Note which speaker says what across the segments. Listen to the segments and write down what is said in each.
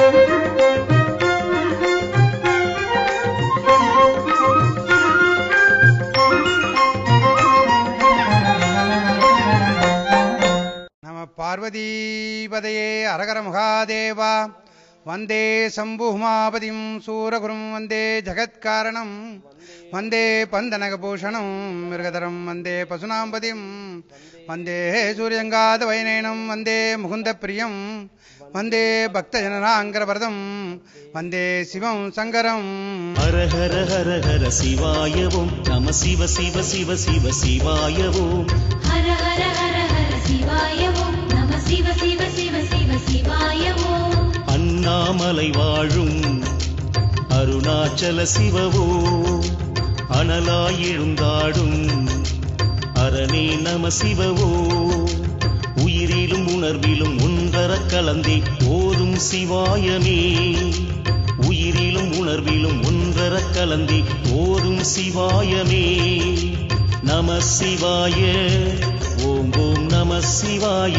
Speaker 1: நம பார்வதீபதையே அரகர மகாதேவா வந்தே சம்புமாபதிம் சூரகுரும் வந்தே ஜகத்காரணம் வந்தே பந்தனகபூஷணம் மிருகதரம் வந்தே பசுனாம்பதிம் வந்தே சூரியங்காத வைநயனம் வந்தே முகுந்த பிரியம் வந்தே பக்தஜனராங்கரவரதம் வந்தே சிவம் சங்கரம்
Speaker 2: ஹர ஹர ஹர ஹர சிவாயவும் நம சிவ சிவ சிவ சிவ சிவாயவும்
Speaker 3: ஹர ஹர ஹர ஹர சிவாய ஓம் நம சிவ சிவ சிவ சிவ சிவாய ஓம்
Speaker 2: அண்ணாமலை வாழும் அருணாச்சல சிவவோ அனலாயெழுந்தாடும் அரணே நம சிவவோ உயிரிலும் உணர்விலும் ஒன்றரக் கலந்தே ஓதும் சிவாயமே உயிரிலும் உணர்விலும் ஒன்றரக் கலந்தே ஓதும் சிவாயமே நம சிவாய ஓம் ஓம் நம சிவாய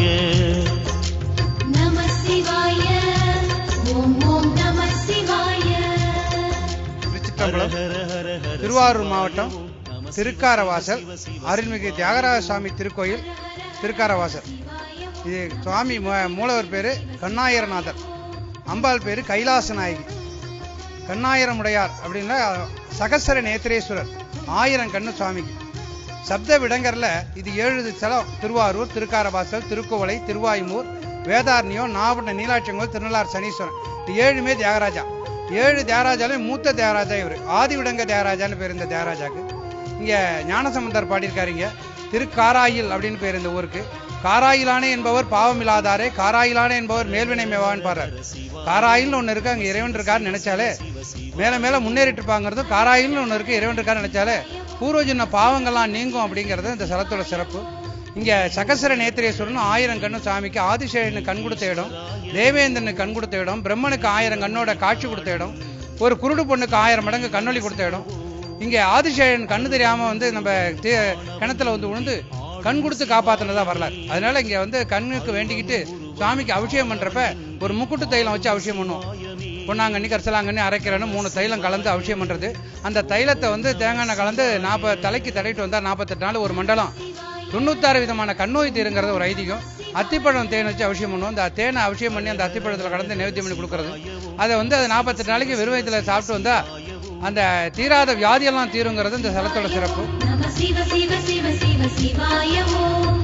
Speaker 3: நம சிவாய ஓம் ஓம் நம சிவாய
Speaker 1: திருச்சிற்றம்பலம் திருவாரூர் மாவட்டம் திருக்காரவாசல் அருள்மிகு தியாகராஜ சுவாமி திருக்கோயில் திருக்காரவாசல் இது சுவாமி மூ- மூலவர் பேரு கண்ணாயிரநாதர் அம்பாள் பேரு கைலாச நாயகி கண்ணாயிரமுடையார் அப்படின்னா சகசர நேத்திரேஸ்வரர் ஆயிரம் கண்ணு சுவாமிக்கு சப்த விடங்கர்ல இது ஏழு ஸ்தலம் திருவாரூர் திருக்காரவாசல் திருக்குவளை திருவாயுமூர் வேதாரண்யம் நாகப்பட்டினம் நீலாட்சங்கோல் திருநள்ளார் சனீஸ்வரன் இது ஏழுமே தியாகராஜா ஏழு தியாகராஜாலையும் மூத்த தியாகராஜா இவர் ஆதிவிடங்க தியாகராஜான்னு பேர் இந்த தியாகராஜாக்கு இங்க ஞானசம்பந்தர் பாடியிருக்காருங்க திருக்காராயில் அப்படின்னு பேர் இந்த ஊருக்கு காராயிலானே என்பவர் பாவமில்லாதாரே காராயிலானே என்பவர் மேல்வினை மேவான்னு பாடுறார் காராயில்னு ஒண்ணு இருக்கு அங்க இறைவன் இருக்காருன்னு நினைச்சாலே மேல மேல முன்னேறிட்டு இருப்பாங்கிறதும் காராயில்னு ஒண்ணு இருக்கு இறைவன் இருக்காருன்னு நினைச்சாலே பூர்வஜன்ம பாவங்கள்லாம் நீங்கும் அப்படிங்கிறது இந்த ஸ்தலத்தோட சிறப்பு இங்க சகசர நேத்திரேஸ்வரன் ஆயிரம் கண்ணு சாமிக்கு ஆதிசேஷனுக்கு கண் கொடுத்த இடம் தேவேந்திரனுக்கு கண் கொடுத்த இடம் பிரம்மனுக்கு ஆயிரம் கண்ணோட காட்சி கொடுத்த இடம் ஒரு குருடு பொண்ணுக்கு ஆயிரம் மடங்கு கண்ணொளி கொடுத்த இடம் இங்க ஆதிசேஷன் கண்ணு தெரியாம வந்து நம்ம தே- கிணத்துல வந்து விழுந்து கண் கொடுத்து காப்பாத்தினதா வரலாறு அதனால இங்க வந்து கண்ணுக்கு வேண்டிக்கிட்டு சுவாமிக்கு அபிஷேகம் பண்றப்ப ஒரு முக்குட்டு தைலம் வச்சு அபிஷேகம் பண்ணுவோம் பொன்னாங்கண்ணி கரிசலாங்கண்ணி அரைக்கிறன்னு மூணு தைலம் கலந்து அபிஷேகம் பண்றது அந்த தைலத்தை வந்து தேங்காய் எண்ணெய் கலந்து நாற்பது தலைக்கு தடவிட்டு வந்தா நாற்பத்தெட்டு நாள் ஒரு மண்டலம் தொண்ணூத்தாறு விதமான கண்ணோய் தீருங்கிறது ஒரு ஐதீகம் அத்திப்பழம் தேன் வச்சு அபிஷேகம் பண்ணுவோம் அந்த தேனை அபிஷேகம் பண்ணி அந்த அத்திப்பழத்துல கலந்து நைவேத்தியம் பண்ணி கொடுக்கறது அதை வந்து அது நாற்பத்தெட்டு நாளைக்கு வெறும் வயித்துல சாப்பிட்டு வந்தா அந்த தீராத வியாதியெல்லாம் தீருங்கிறது இந்த ஸ்தலத்தோட சிறப்பு
Speaker 3: நம சிவ சிவ சிவ சிவ சிவாய ஓம்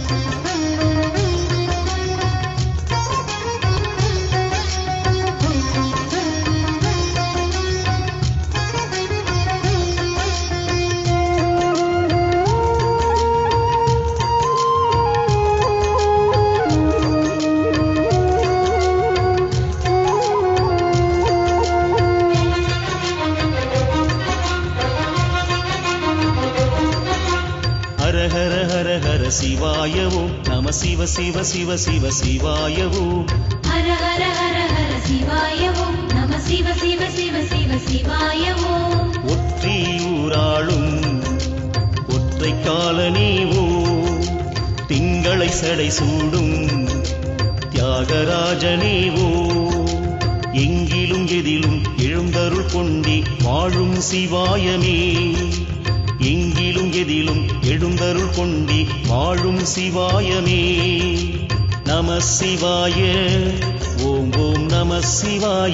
Speaker 2: ஹர ஹர ஹர ஹர சிவாயவும் நம சிவ சிவ சிவ சிவ சிவாயவும்
Speaker 3: ஹர ஹர ஹர ஹர சிவாய ஓம் நம சிவ சிவ சிவ சிவ சிவாய ஓம்
Speaker 2: ஒற்றியூராளும் ஒற்றை காலனீவோ திங்களை சடை சூடும் தியாகராஜனேவோ எங்கிலும் எதிலும் எழுந்தருள் கொண்டி வாழும் சிவாயமே எங்கிலும் எதிலும் எழுந்தருள் கொண்டி வாழும் சிவாயமே நம சிவாய ஓம் ஓம் நம சிவாய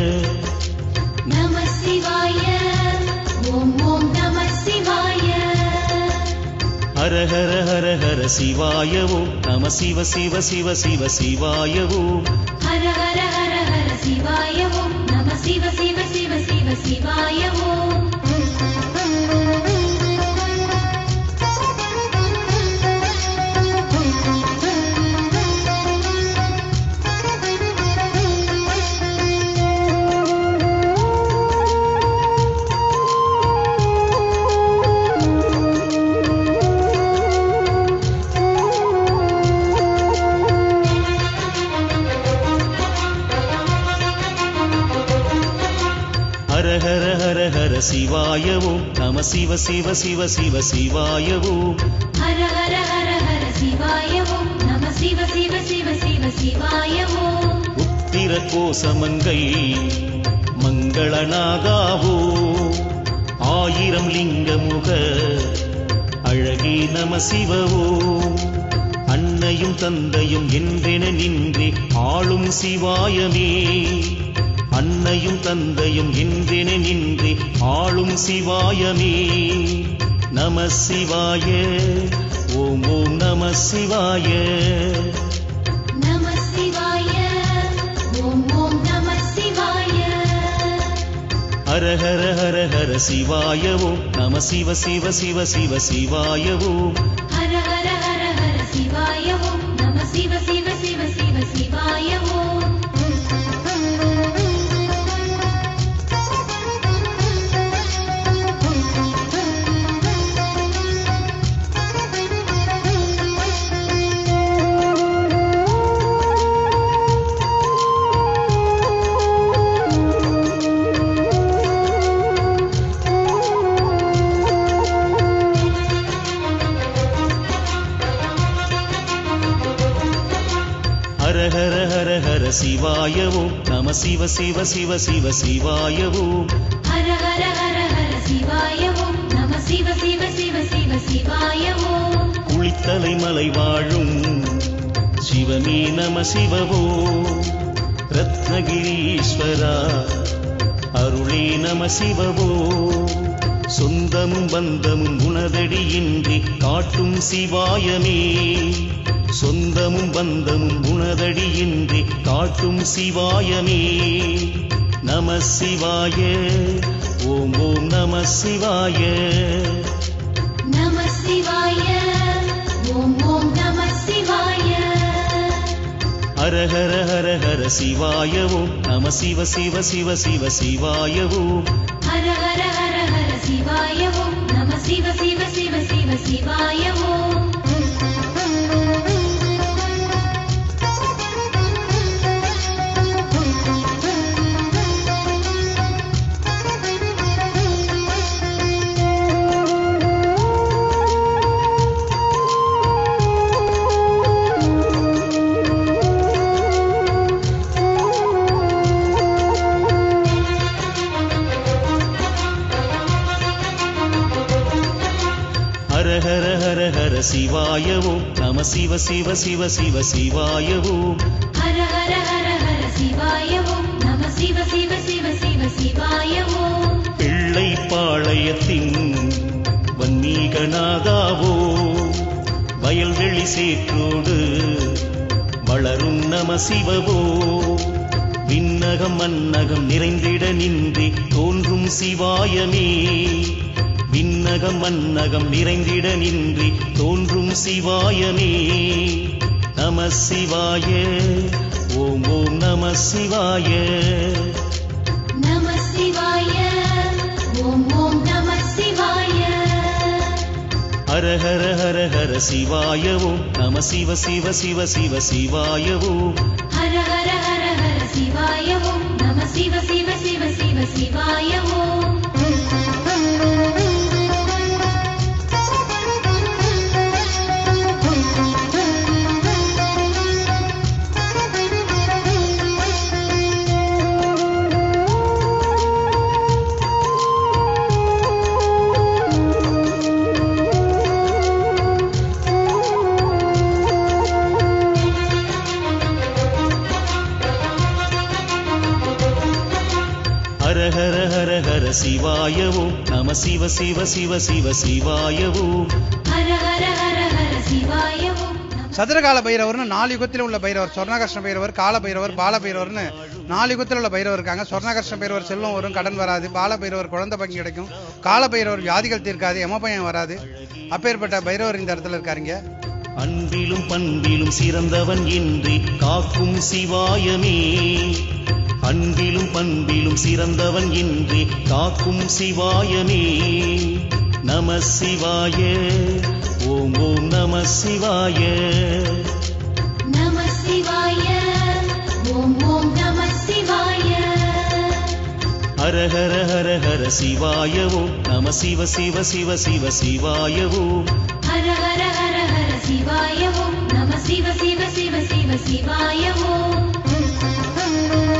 Speaker 3: நம சிவாய ஓம் ஓம் நம சிவாய
Speaker 2: ஹர ஹர ஹர ஹர சிவாயவோ நம சிவ சிவ சிவ சிவ சிவாயவோ
Speaker 3: ஹர ஹர ஹர ஹர சிவாய ஓம் நம சிவ சிவ சிவ சிவ சிவாய ஓம்
Speaker 2: ஹர ஹர ஹர ஹர சிவாயவோ நம சிவ சிவ சிவ சிவ சிவாயவோ
Speaker 3: ஹர ஹர ஹர ஹர சிவாய ஓம் நம சிவ சிவ சிவ சிவ சிவாய ஓம்
Speaker 2: உத்திர மந்திர கோசமங்கை மங்களநாகாவோ ஆயிரம் லிங்கமுக அழகே நம சிவவோ அன்னையும் தந்தையும் என்றென நின்றே ஆளும் சிவாயமே அன்னையும் தந்தையும் என்றென நின்றே ஆளும் சிவாயமே நம சிவாய ஓம் ஓம் நம சிவாய
Speaker 3: நம சிவாய ஓம் ஓம் நம சிவாய
Speaker 2: ஹர ஹர ஹர ஹர சிவாய ஓம் நம சிவ சிவ சிவ சிவ சிவாய ஓம்
Speaker 3: ஹர ஹர ஹர ஹர சிவாய ஓம் நம சிவ சிவ சிவ சிவ சிவாய ஓம்
Speaker 2: ஹர ஹர ஹர ஹர சிவாய ஓம் நம சிவ சிவ சிவ சிவ சிவாய ஓம்
Speaker 3: ஹர ஹர ஹர ஹர சிவாய ஓம் நம சிவ சிவ சிவ சிவ சிவாய ஓம்
Speaker 2: குளித்தலை மலை வாழும் சிவமே நம சிவவோ ரத்னகிரீஸ்வரா அருளே நம சிவவோ சொந்தமும் பந்தமும் உனதடியின்றி காட்டும் சிவாயமே சொந்தமும் பந்தமும் உனதடியின்றி காட்டும் சிவாயமே நம சிவாய ஓம் ஓம் நம சிவாய
Speaker 3: நம சிவாய ஓம் ஓம் நம சிவாய
Speaker 2: ஹர ஹர ஹர ஹர சிவாய ஓம் நம சிவ சிவ சிவ சிவ சிவாய ஓம்
Speaker 3: ஹர ஹர ஹர ஹர சிவாய ஓம் நம சிவ சிவ சிவ சிவ சிவாய ஓம்
Speaker 2: ஹர ஹர ஹர ஹர சிவாய ஓம் நம சிவ சிவ சிவ சிவ சிவாய ஓம்
Speaker 3: ஹர ஹர ஹர ஹர சிவாய ஓம் நம சிவ சிவ சிவ சிவ சிவாய ஓம்
Speaker 2: பிள்ளை பாளையத்தின் வன்மீகநாதாவோ வயல்வெளி சேற்றோடு வளரும் நம சிவவோ விண்ணகம் மன்னகம் நிறைந்திட நின்றி தோன்றும் சிவாயமே விண்ணகம் மன்னகம் நிறைந்திட நின்றி தோன்றும் சிவாயமே நம சிவாய ஓம் ஓம் நம சிவாய
Speaker 3: நம சிவாய ஓம் ஓம் நம சிவாய
Speaker 2: ஹர ஹர ஹர ஹர சிவாய ஓம் நம சிவ சிவ சிவ சிவ சிவாய ஓம்
Speaker 3: ஹர ஹர ஹர ஹர சிவாய ஓம் நம சிவ சிவ சிவ சிவ சிவாய ஓம்
Speaker 2: ஹர ஹர ஹர ஹர சிவாய ஓம் நம சிவ சிவ சிவ சிவ சிவாய ஓம்
Speaker 3: ஹர ஹர ஹர ஹர சிவாய ஓம் நம
Speaker 1: சதுரகால பைரவர்னு நாலு யுகத்தில் உள்ள பைரவர் சொர்ணகர்ஷ்ண பைரவர் கால பைரவர் பால பைரவர்னு நாலு யுகத்தில் உள்ள பைரவர் இருக்காங்க சொர்ணகர்ஷ்ண பைரவர் செல்வம் வரும் கடன் வராது பால பைரவர் குழந்தை பங்கி கிடைக்கும் கால பைரவர் வியாதிகள் தீர்க்காது எமபயம் வராது அப்பேற்பட்ட பைரவர் இந்த இடத்துல இருக்காருங்க
Speaker 2: அன்பிலும் பண்பிலும் சிறந்தவன் இன்றி காக்கும் சிவாயமே அன்பிலும் பண்பிலும் சிறந்தவன் இன்றி காக்கும் சிவாயமே நம சிவாய ஓம் ஓம் நம சிவாய
Speaker 3: நம சிவாய ஓம் ஓம் நம சிவாய
Speaker 2: ஹர ஹர ஹர ஹர சிவாய ஓம் நம சிவ சிவ சிவ சிவ சிவாய ஓம்
Speaker 3: ஹர ஹர ஹர ஹர சிவாய ஓம் நம சிவ சிவ சிவ சிவ சிவாய ஓம்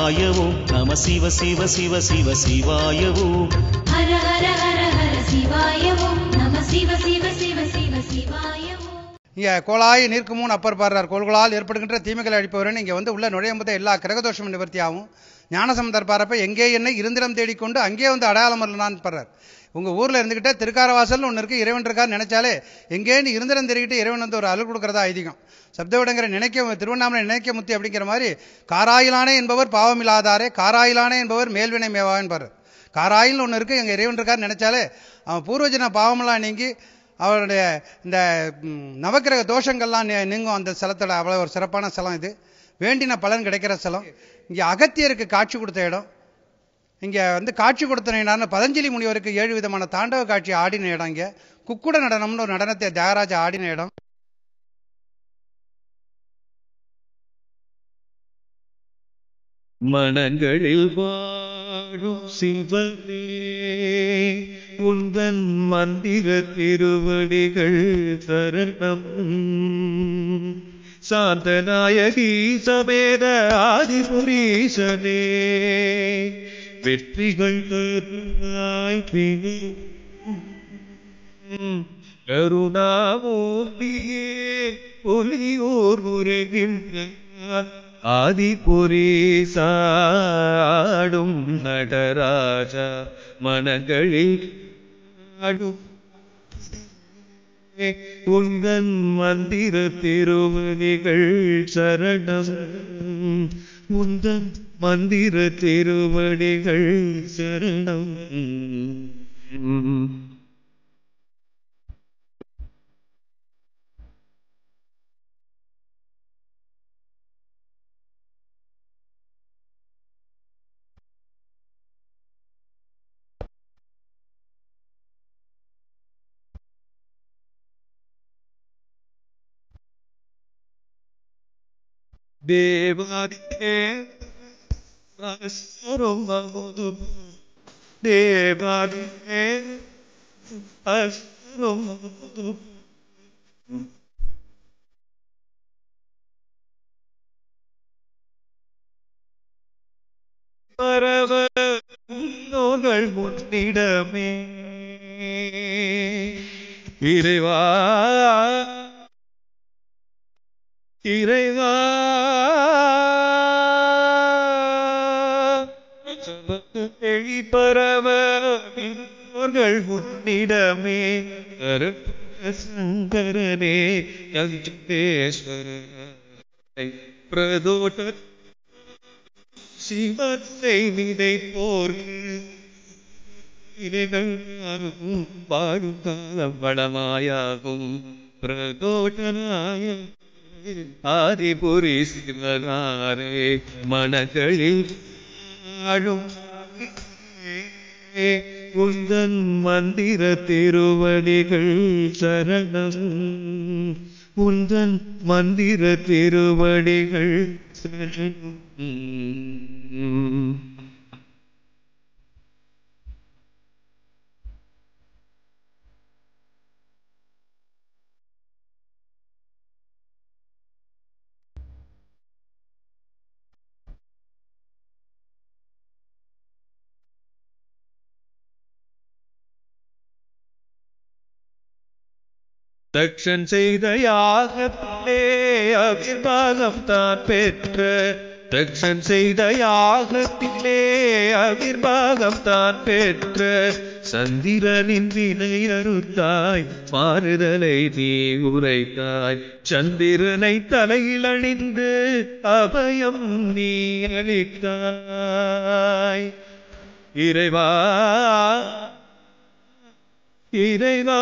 Speaker 2: சிவாய ஓம் நம சிவ சிவ சிவ சிவ சிவாய ஓம்
Speaker 3: ஹர ஹர ஹர ஹர சிவாய ஓம் நம சிவ சிவ சிவ சிவ சிவாய ஓம்
Speaker 1: இங்கே கோலாய் நிற்குமூன் அப்பர் பாடுறார் கோள்களால் ஏற்படுகின்ற தீமைகளை அழிப்பவரன் இங்கே வந்து உள்ள நுழையும் போது எல்லா கிரகதோஷமும் நிவர்த்தியாகும் ஞானசம்பந்தர் பாடுறப்ப எங்கே என்னை இருந்திரம் தேடிக்கொண்டு அங்கே வந்து அடையாளம் வரலான்னு பாடுறார் உங்கள் ஊரில் இருந்துக்கிட்டே திருக்காரவாசல்னு ஒன்று இருக்குது இறைவன் இருக்கார் நினைச்சாலே எங்கேன்னு இருந்திரம் தேடிக்கிட்டு இறைவன் வந்து ஒரு அருள் கொடுக்குறதா ஐதீகம் சப்தவிடங்கிற நினைக்க திருவண்ணாமலை நினைக்க முத்தி அப்படிங்கிற மாதிரி காராயிலானே என்பவர் பாவமில்லாதாரே காராயிலானே என்பவர் மேல்வினை மேவா என்பார் காராயில்னு ஒன்று இருக்குது எங்கள் இறைவன் இருக்கார் நினைச்சாலே அவன் பூர்வஜன பாவமெல்லாம் நீங்கி அவருடைய இந்த ம், நவக்கிரக தோஷங்கள்லாம் நீ- நீங்கும் அந்த ஸ்தலத்தோட அவ்வளோ ஒரு சிறப்பான ஸ்தலம் இது வேண்டின பலன் கிடைக்கிற ஸ்தலம் இங்கே அகத்தியருக்கு காட்சி கொடுத்த இடம் இங்கே வந்து காட்சி கொடுத்த பதஞ்சலி முனிவருக்கு ஏழு விதமான தாண்டவ காட்சி ஆடின இடம் இங்கே குக்குட நடனம்னு ஒரு நடனத்தை தியாகராஜா ஆடின இடம்
Speaker 4: மனங்களில் வாழும் சிவனே உந்தன் மந்திர திருவடிகள் சரணம் சாந்தநாயகி சமேத ஆதிபுரீசனே வெற்றிகள் தருவாய் பிணி கருணாமூர்த்தியே ஒலியோர் உரைகின்ற ஆதிபுரி சாடும் நடராஜா மனங்களில் ஆடும் உங்கள் மந்திர திருவடிகள் சரணம் உந்தன் மந்திர திருவடிகள் சரணம் தேவாதியே அசுரமது தேவாதியே அசுரமது பரவ நோங்கள் முன்னிடமே இறைவா இறைவா எழிப்பரவ நோர்கள் முன்னிடமே சங்கரனே யஞ்சேஸ்வரனை பிரதோஷ சிவத்தை விதைப்போர்க்கு இறைவனும் வாழும் காலம் வளமாயாகும் பிரதோஷனாய ஆதிபுரி சிவனாரே மனங்களில் ஆழும் உந்தன் மந்திர திருவடிகள் சரணம் உந்தன் மந்திர திருவடிகள் சரணம் தக்ஷன் செய்த யாகத்திலே அவிர்வாகம் தான் பெற்ற தக்ஷன் செய்த யாகத்திலே அவிர்வாகம் தான் பெற்ற சந்திரனின் வினை அறுத்தாய் மாறுதலை நீ உரைத்தாய் சந்திரனை தலையில் அணிந்து அபயம் நீ அளித்தாய் இறைவா இறைவா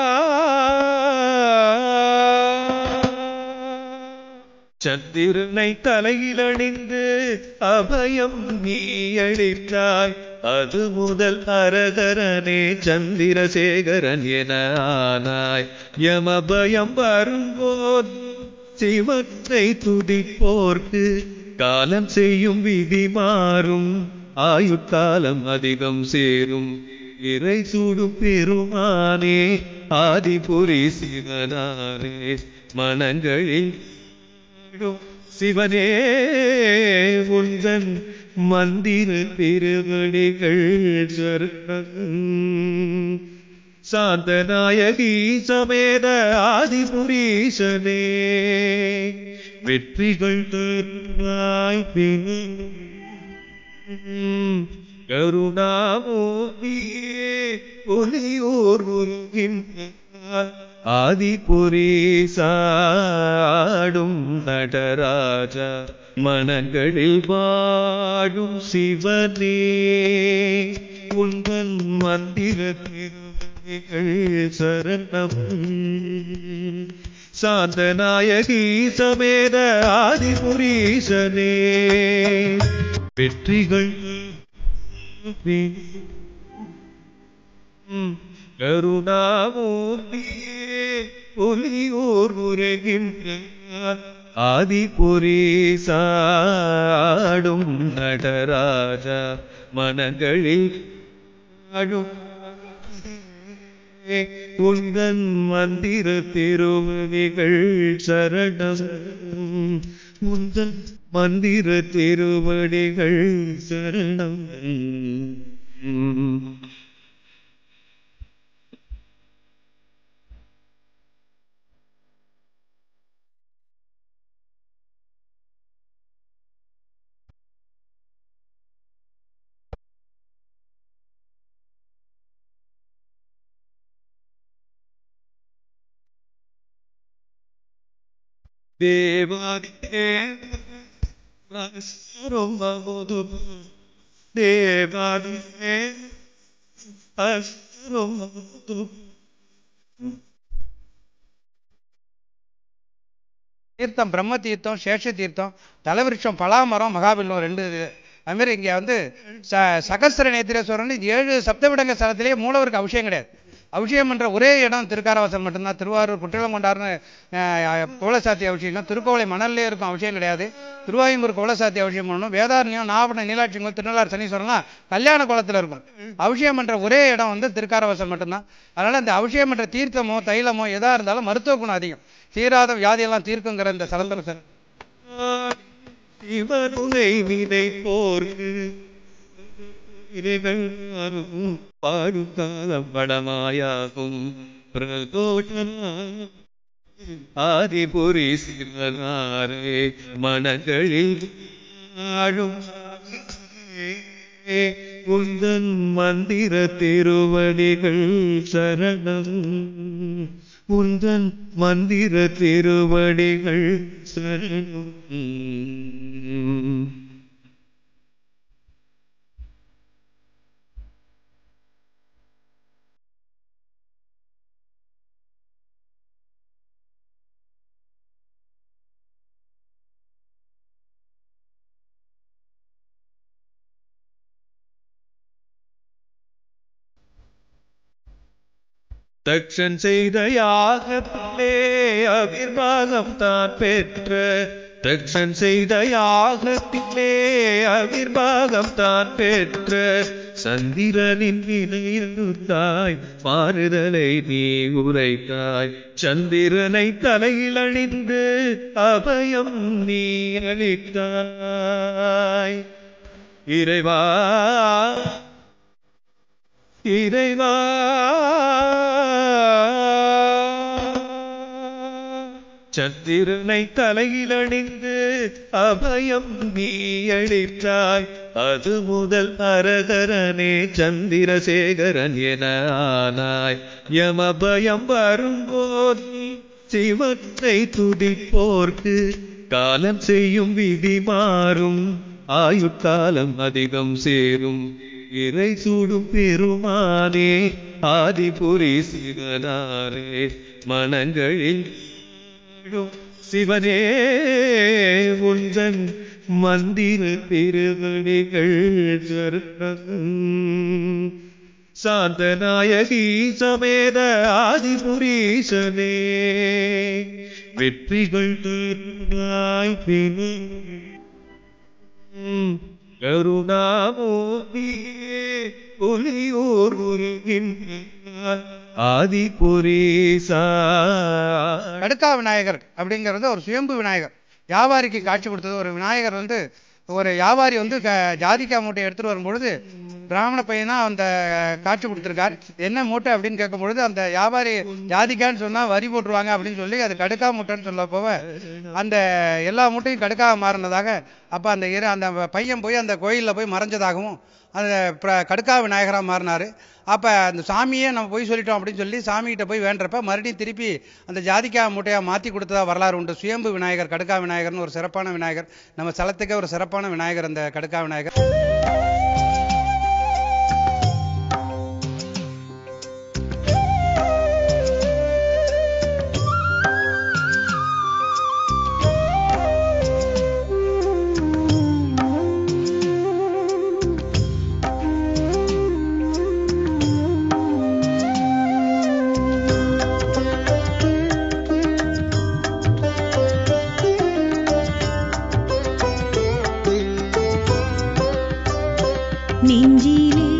Speaker 4: சந்திரனை தலையில் அணிந்து அபயம் நீ அளித்தாய் அது முதல் அரகரனே சந்திரசேகரன் என ஆனாய் யமபயம் வரும்போது சிவத்தை துதிப்போர்க்கு காலம் செய்யும் விதி மாறும் ஆயுட்காலம் அதிகம் சேரும் இறை சூடும் பெருமானே ஆதிபுரி சிவனாரே மனங்களில் சிவனே உந்தன் மந்திர திருவடிகள் சரணம் சாந்தநாயகி சமேத ஆதிபுரீசனே வெற்றிகள் தருவாய் கருணாமூர்த்தியே ஒலியோர் உருகின்றார் ஆதிபுரீசாடும் நடராஜா மனங்களில் வாழும் சிவனே உங்கள் மந்திர திருவிகள் சரணம் சாந்தநாயகி சமேத ஆதிபுரீசனே வெற்றிகள் கருணாமூர்த்தியே ஒலியோர் உரைகின்றார் ஆதிபுரீசாடும் நடராஜா மனங்களில் அழும் உந்தன் மந்திர திருவதிகள் சரணம் உந்தன் மந்திர திருவடிகள் சரணம் தேவாதியே ரொம்ப தேவாதியே ரொம்ப
Speaker 1: தீர்த்தம் பிரம்ம தீர்த்தம் சேஷ தீர்த்தம் தலைவிருஷம் பலாமரம் மகாபில்லம் ரெண்டு இது அதுமாரி இங்கே வந்து ச சகஸ்திர நேத்திரேஸ்வரன் ஏழு சப்தவிடங்க ஸ்தலத்திலேயே மூலவருக்கு அபிஷேகம் கிடையாது அபிஷேகம் என்ற ஒரே இடம் திருக்காரவாசல் மட்டும்தான் திருவாரூர் குற்றலங்கொண்டார்னு கோலசாத்தி அபிஷேகம் திருக்கோளை மணல்லே இருக்கும் அபிஷேகம் கிடையாது திருவாயூர் கோலசாத்தி அபிஷேகம் பண்ணணும் வேதாரண்யம் நாகப்பட்டினம் நீலாட்சிங்கல் திருநள்ளார் சனீஸ்வரம்லாம் கல்யாண கோலத்தில் இருக்கும் அபிஷேகம் என்ற ஒரே இடம் வந்து திருக்காரவாசல் மட்டும்தான் அதனால் இந்த அபிஷேகம் என்ற தீர்த்தமோ தைலமோ எதாக இருந்தாலும் மருத்துவ குணம் அதிகம் தீராத வியாதியெல்லாம் தீர்க்குங்கிற இந்த சலந்தர சார்
Speaker 4: இவனுனை வினை போர்க்கு இறைவன் அருளும் பாடுகாலம் படமாயாகும் பிரதோஷனா ஆதிபுரி சிவனாரே மனங்களில் ஆழும் உந்தன் மந்திர திருவடிகள் சரணம் உந்தன் மந்திர திருவடிகள் சரணம் தக்ஷன் செய்த யாகத்திலே அவிர்வாகம் தான் பெற்ற தக்ஷன் செய்த யாகத்திலே அவிர்வாகம் தான் பெற்ற சந்திரனின் வினையுத்தாய் மாறுதலை நீ உரைத்தாய் சந்திரனை தலையில் அணிந்து அபயம் நீ அளித்தாய் இறைவா இறைவா சந்திரனை தலையில் அணிந்து அபயம் நீ அளித்தாய் அது முதல் அரகரனே சந்திரசேகரன் என ஆனாய் யமபயம் வரும்போது சிவத்தை துதிப்போர்க்கு காலம் செய்யும் விதி மாறும் ஆயுட்காலம் அதிகம் சேரும் இறை சூடும் பெருமானே ஆதிபுரி சிவனாரே மனங்களில் வாழும் சிவனே உந்தன் மந்திர திருவடிகள் சரணம் சாந்தநாயகி சமேத ஆதிபுரீசனே வெற்றிகள் தருவாய் பினு கருணாமூர்த்தியே ஒலியோர் உருகின்றார் ஆதிபுரீசா
Speaker 1: கடுக்கா விநாயகர் அப்படிங்கிறது ஒரு சுயம்பு விநாயகர் வியாபாரிக்கு காட்சி கொடுத்தது ஒரு விநாயகர் வந்து ஒரு வியாபாரி வந்து க- ஜாதிக்காய் மூட்டையை எடுத்துட்டு வரும்பொழுது பிராமண பையனா அந்த காட்சி கொடுத்துருக்கார் என்ன மூட்டை அப்படின்னு கேட்கும் பொழுது அந்த வியாபாரி ஜாதிக்கான்னு சொன்னா வரி போட்டுருவாங்க அப்படின்னு சொல்லி அது கடுக்கா மூட்டைன்னு சொல்ல போவ அந்த எல்லா மூட்டையும் கடுக்காக மாறினதாக அப்ப அந்த இரு அந்த பையன் போய் அந்த கோயில்ல போய் மறைஞ்சதாகவும் அந்த பிர- கடுக்கா விநாயகரா மாறினாரு அப்ப அந்த சாமியே நம்ம போய் சொல்லிட்டோம் அப்படின்னு சொல்லி சாமிகிட்ட போய் வேண்டப்ப மறுபடியும் திருப்பி அந்த ஜாதிக்கா மூட்டையா மாத்தி கொடுத்ததா வரலாறு உண்டு சுயம்பு விநாயகர் கடுக்கா விநாயகர்னு ஒரு சிறப்பான விநாயகர் நம்ம ஸ்தலத்துக்கே ஒரு சிறப்பான விநாயகர் அந்த கடுக்கா விநாயகர்
Speaker 3: நெஞ்சிலே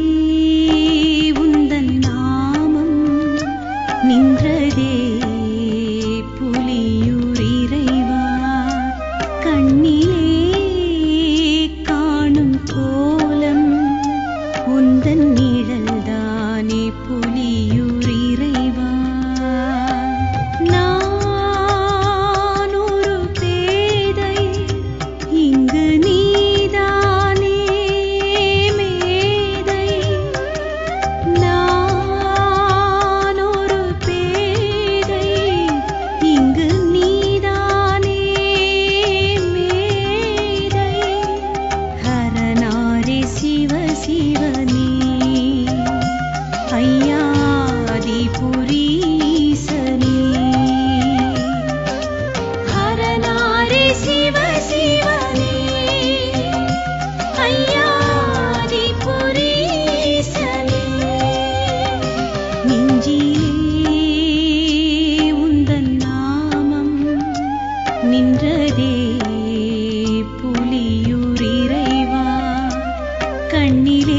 Speaker 3: உந்தன் நாமம் நின்றதே புலியூர் இறைவா கண்ணிலே காணும் கோலம் உந்தன் நிழல்தானே புலியூர் இறைவா நான் ஒரு பேதை இங்கு நீதானே மேதை நான் ஒரு பேதை இங்கு நீதானே மேதை ஹரநாரே சிவ சிவனே ஐயாதிபுரீசனே ஹரநாரே சிவ சிவனே ஐயாதிபுரீசனே நெஞ்சிலே உந்தன் நாமம் நின்றதே புலியூர் இறைவா கண்ணிலே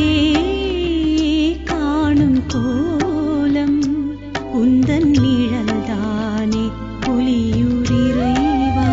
Speaker 3: காணும் கோலம் உந்தன் நிழல்தானே புலியூர் இறைவா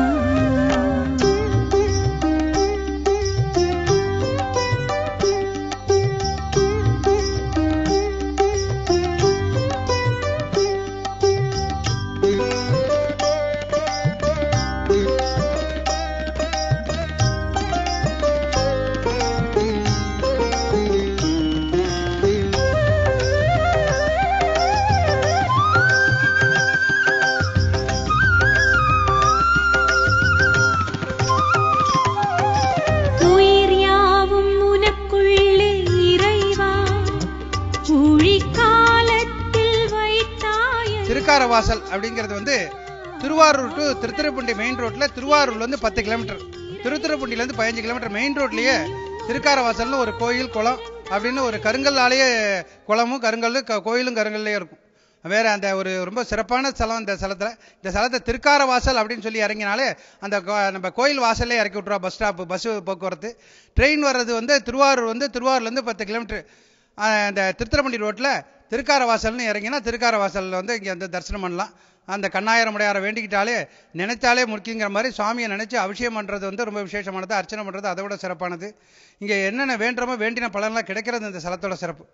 Speaker 3: உயிர் யாவும் உனக்குள்ளே இறைவா ஊழிக்காலத்தில் வைத்தாய
Speaker 1: திருக்காரவாசல் அப்படிங்கிறது வந்து திருவாரூர் டு திருத்துறைப்பூண்டி மெயின் ரோட்ல திருவாரூர்ல இருந்து பத்து கிலோமீட்டர் திருத்துறைப்பூண்டில இருந்து பதினஞ்சு கிலோமீட்டர் மெயின் ரோட்லயே திருக்காரவாசல்னு ஒரு கோயில் குளம் அப்படின்னு ஒரு கருங்கல்லாலேயே குளமும் கருங்கல் க- கோயிலும் கருங்கல்லையே இருக்கும் வேற அந்த ஒரு ரொம்ப சிறப்பான ஸ்தலம் இந்த ஸ்தலத்துல இந்த ஸ்தலத்தை திருக்காரவாசல் அப்படின்னு சொல்லி இறங்கினாலே அந்த கோ- நம்ம கோயில் வாசல்லே இறக்கி விட்ருவா பஸ் ஸ்டாப் பஸ் போக்குவரத்து ட்ரெயின் வர்றது வந்து திருவாரூர் வந்து திருவாரூர்ல இருந்து பத்து கிலோமீட்டர் அந்த திருத்துறைப்பூண்டி ரோட்ல திருக்காரவாசல்னு இறங்கினா திருக்காரவாசல்ல வந்து இங்க வந்து தரிசனம் பண்ணலாம் அந்த கண்ணாயிரமுடையாரை வேண்டிக்கிட்டாலே நினைச்சாலே முக்கியங்கிற மாதிரி சுவாமியை நினைச்சு அபிஷேகம் பண்றது வந்து ரொம்ப விசேஷமானது அர்ச்சனை பண்றது அதை விட சிறப்பானது இங்க என்னென்ன வேண்டுமோ வேண்டின பலன்லாம் கிடைக்கிறது இந்த ஸ்தலத்தோட சிறப்பு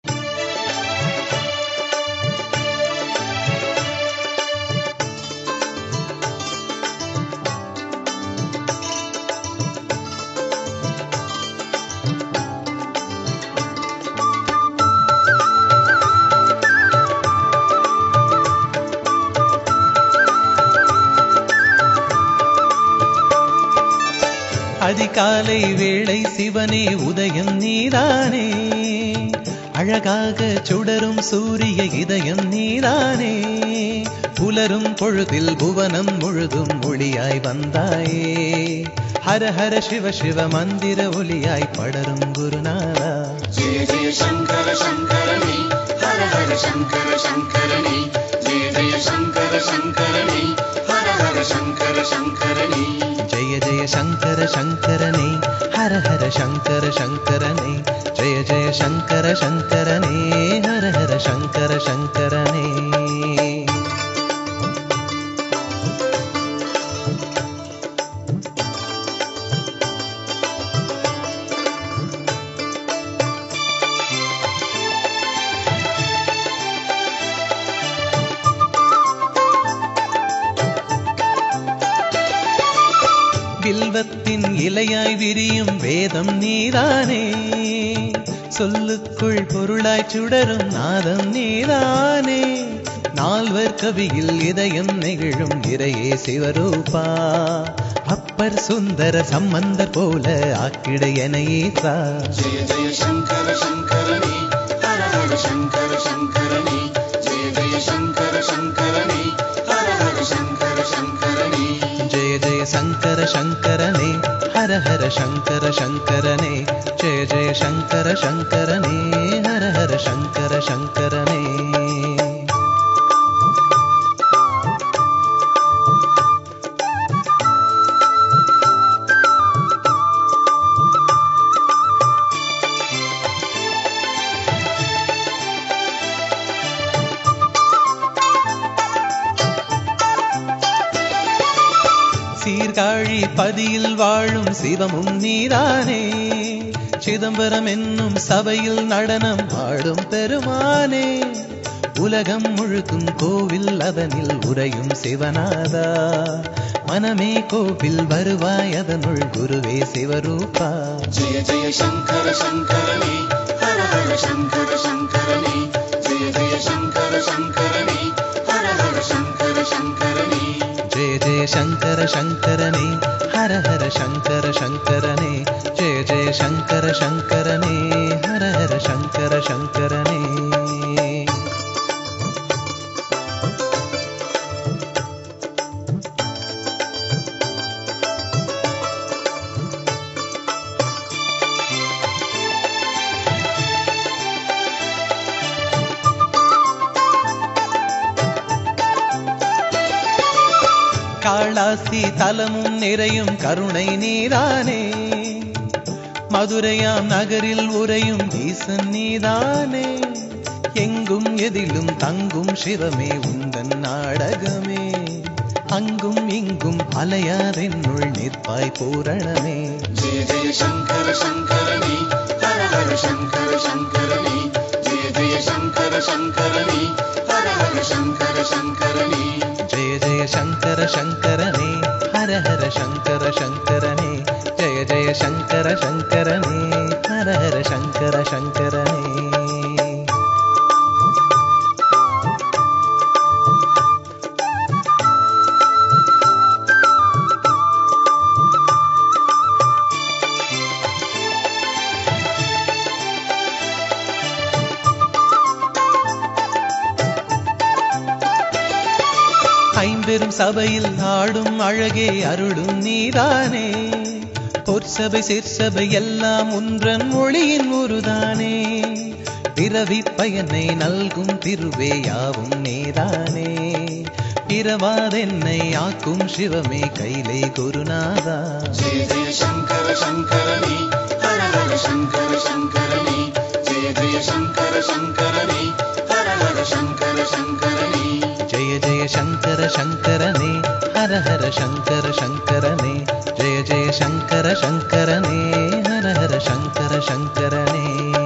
Speaker 2: அதிகாலை வேளை சிவனே உதயம் நீதானே அழகாக சுடரும் சூரிய இதயம் நீதானே புலரும் பொழுதில் புவனம் முழுதும் ஒளியாய் வந்தாயே ஹர ஹர சிவ சிவ மந்திர ஒலியாய் படரும் குருநாதா
Speaker 5: ஜெய ஜெய சங்கர சங்கரனே ஹர ஹர சங்கர சங்கரனே ஜெய ஜெய சங்கர சங்கரனே ஹர ஹர சங்கர சங்கரனே
Speaker 2: ஜெய ஜெய சங்கர சங்கரனே ஹர ஹர சங்கர சங்கரனே ஜெய ஜெய சங்கர சங்கரனே ஹர ஹர சங்கர சங்கரனே இலையாய் விரியும் வேதம் நீதானே சொல்லுக்குள் பொருளாய் சுடரும் நாதம் நீதானே நால்வர் கவியில் இதயம் நெகிழும் இறையே சிவரூபா அப்பர் சுந்தர சம்பந்தர் போல ஆக்கிட எனையே சா
Speaker 5: जय जय शङ्कर शङ्करणे हर हर शङ्कर शङ्करणे जय जय शङ्कर शङ्करणे हर हर शङ्कर शङ्करणे
Speaker 2: जय जय शङ्कर शङ्करने हर हर शङ्कर शङ्करने जय जय शङ्कर शङ्करने हर हर शङ्कर शङ्करने சீர்காழி பதியில் வாழும் சிவமும் நீதானே சிதம்பரம் என்னும் சபையில் நடனம் ஆடும் பெருமானே உலகம் முழுக்கும் கோவில் அதனில் உறையும் சிவநாதா மனமே கோவில் வருவாய் அதனுள் குருவே சிவரூபா
Speaker 5: जय जय शङ्कर शङ्करणे हर हर शङ्कर शङ्करणे जय जय शङ्कर शङ्करणे हर हर शङ्कर शङ्करणे
Speaker 2: जय जय शङ्कर शङ्करने हर हर शङ्कर शङ्करने जय जय शङ्कर शङ्करने हर हर शङ्कर शङ्करने காளாசி தலமும் நிறையும் கருணை நீதானே மதுரையாம் நகரில் உறையும் ஈசன் நீதானே எங்கும் எதிலும் தங்கும் சிவமே உந்தன் நாடகமே அங்கும் இங்கும் அலையாதென்னுள் நிற்பாய் பூரணமே
Speaker 5: जय जय शङ्कर शङ्करणे हर हर शङ्कर शङ्करणे जय जय शङ्कर शङ्करणे हर हर शङ्कर शङ्करणे
Speaker 2: जय जय शङ्कर शङ्करने हर हर शङ्कर शङ्करने जय जय शङ्कर शङ्करने हर हर शङ्कर शङ्करने ஐம்பெரும் சபையில் ஆடும் அழகே அருளும் நீதானே பொற்சபை சிற்சபை எல்லாம் ஒன்றன் மொழியின் உருதானே பிறவி பயனை நல்கும் திருவே யாவும் நீதானே பிறவாதென்னை ஆக்கும் சிவமே கைலை குருநாதா
Speaker 5: जय जय शङ्कर शङ्करणे हर हर शङ्कर शङ्करणे जय जय शङ्कर शङ्करणे हर हर शङ्कर शङ्करणे
Speaker 2: जय जय शङ्कर शङ्करने हर हर शङ्कर शङ्करने जय जय शङ्कर शङ्करने हर हर शङ्कर शङ्करने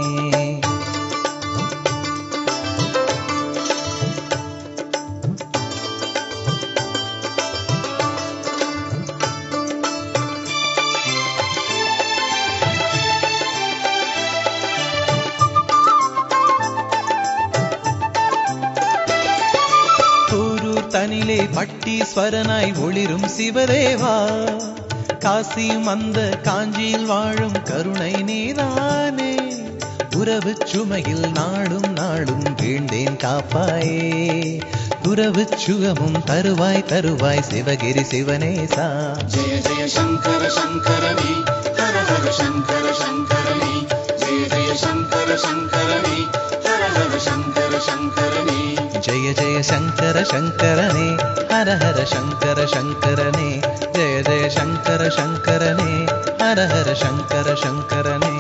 Speaker 2: கூரூர் தனிலே பட்டீஸ்வரனாய் ஒளிரும் சிவதேவா காசியும் அந்த காஞ்சியில் வாழும் கருணை நீதானே உறவு சுமையில் நாளும் நாளும் வீழ்ந்தேன் காப்பாயே உறவு சுகமும் தருவாய் தருவாய் சிவகிரி சிவனேசா
Speaker 5: जय जय शङ्कर शङ्करणे हर हर शङ्कर शङ्करणे जय जय शङ्कर शङ्करणे हर हर शङ्कर शङ्करणे
Speaker 2: जय जय शङ्कर शङ्करने हर हर शङ्कर शङ्करने जय जय शङ्कर शङ्करने हर हर शङ्कर शङ्करने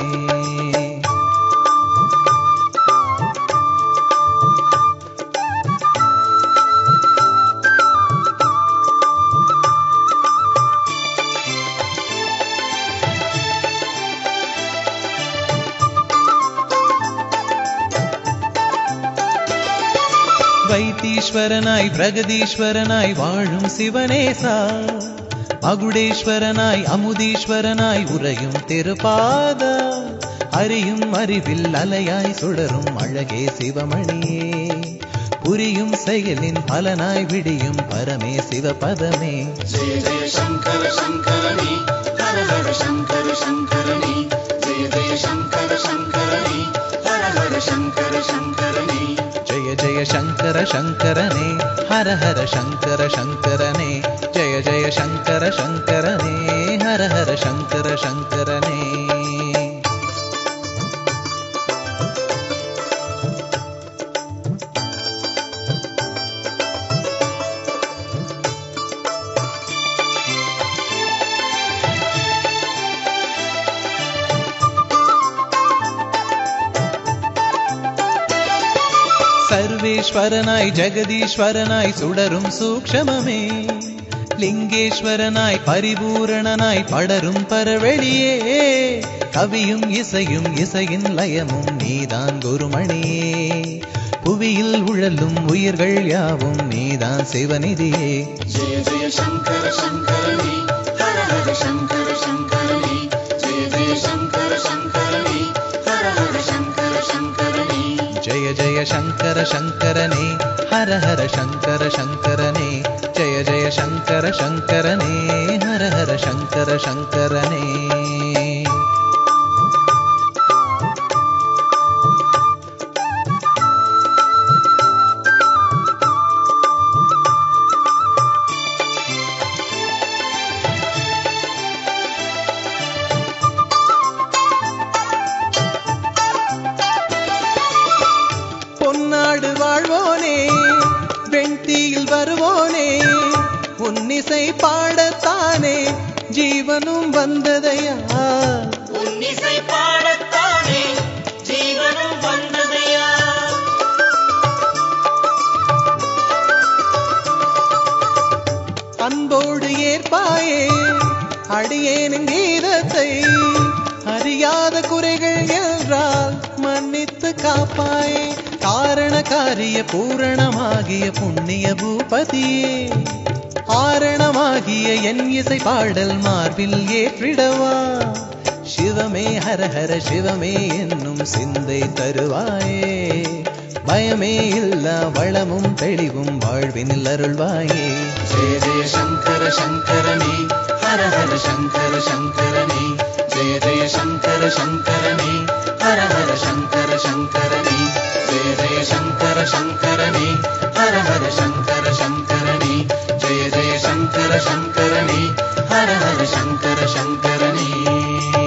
Speaker 2: வைத்தீஸ்வரனாய் பிரகதீஸ்வரனாய் வாழும் சிவனேசா மகுடேஸ்வரனாய் அமுதீஸ்வரனாய் உறையும் திருப்பாதா அறியும் அறிவில் அலையாய் சுடரும் அழகே சிவமணியே புரியும் செயலின் பலனாய் விடியும் பரமே சிவபதமே
Speaker 5: जय जय शङ्कर शङ्करणे हर हर शङ्कर शङ्करणे जय जय शङ्कर शङ्करणे हर हर शङ्कर शङ्करणे
Speaker 2: ஜெய ஜெய சங்கர சங்கரனே ஹர ஹர சங்கர சங்கரனே ஜெய ஜெய சங்கர சங்கரனே ஹர ஹர சங்கர சங்கரனே சர்வேஸ்வரனாய் ஜெகதீஸ்வரனாய் சுடரும் சூக்ஷமமே லிங்கேஸ்வரனாய் பரிபூரணனாய் படரும் பரவெளியே கவியும் இசையும் இசையின் லயமும் நீதான் குருமணியே புவியில் உழலும் உயிர்கள் யாவும் நீதான் சிவநிதியே
Speaker 5: जय जय शङ्कर शङ्करणे हर हर शङ्कर शङ्करणे जय जय शङ्कर शङ्करणे हर हर शङ्कर शङ्करणे
Speaker 2: ஜெய ஜெய சங்கர சங்கரனே ஹர ஹர சங்கர சங்கரனே ஜெய ஜெய சங்கர சங்கரனே ஹர ஹர சங்கர சங்கரனே பொன்னாடு வாழ்வோனே வெண்தீயில் வருவோனே உன்னிசை பாடத்தானே ஜீவனும் வந்ததையா
Speaker 5: உன்னிசை பாடத்தானே ஜீவனும் வந்ததையா
Speaker 2: அன்போடு ஏற்பாயே அடியேனின் கீதத்தை அறியாத குறைகள் என்றால் மன்னித்து காப்பாயே காரண காரிய பூரணமாகிய புண்ணிய பூபதியே ஆரணமாகிய என் இசை பாடல் மார்பில் ஏற்றிடவா சிவமே ஹர ஹர சிவமே என்னும் சிந்தை தருவாயே பயமே இல்லா வளமும் தெளிவும் வாழ்வினில் அருள்வாயே
Speaker 5: जय जय शङ्कर शङ्करणे हर हर शङ्कर शङ्करणे जय जय शङ्कर शङ्करणे हर हर शङ्कर शङ्करणे जय जय शङ्कर शङ्करणे हर हर शङ्कर शङ्करणे जय जय शङ्कर शङ्करणे हर हर शङ्कर शङ्करणे